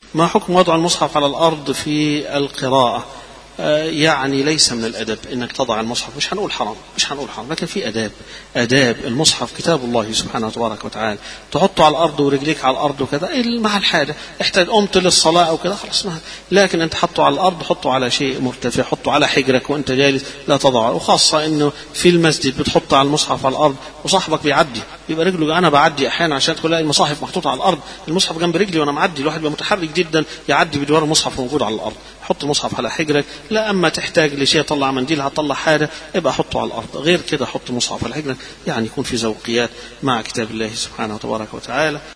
ما حكم وضع المصحف على الأرض في القراءة يعني ليس من الادب انك تضع المصحف مش هنقول حرام مش هنقول حرام لكن في اداب اداب المصحف كتاب الله سبحانه وتبارك وتعالى تحطه على الارض ورجليك على الارض وكذا مع الحاجه احتاج قمت للصلاه او كذا خلاص ما لكن انت حطه على الارض حطه على شيء مرتفع حطه على حجرك وانت جالس لا تضعه وخاصه انه في المسجد بتحط على المصحف على الارض وصاحبك بيعدي يبقى رجله انا بعدي احيانا عشان تلاقي المصاحف محطوطه على الارض المصحف جنب رجلي وانا معدي الواحد بيبقى متحرك جدا يعدي بدوار المصحف موجود على الارض حط المصحف على حجرك لا اما تحتاج لشيء طلع منديل هتطلع حاجه ابقى حطه على الارض غير كده حط مصحف على حجرك يعني يكون في ذوقيات مع كتاب الله سبحانه وتبارك وتعالى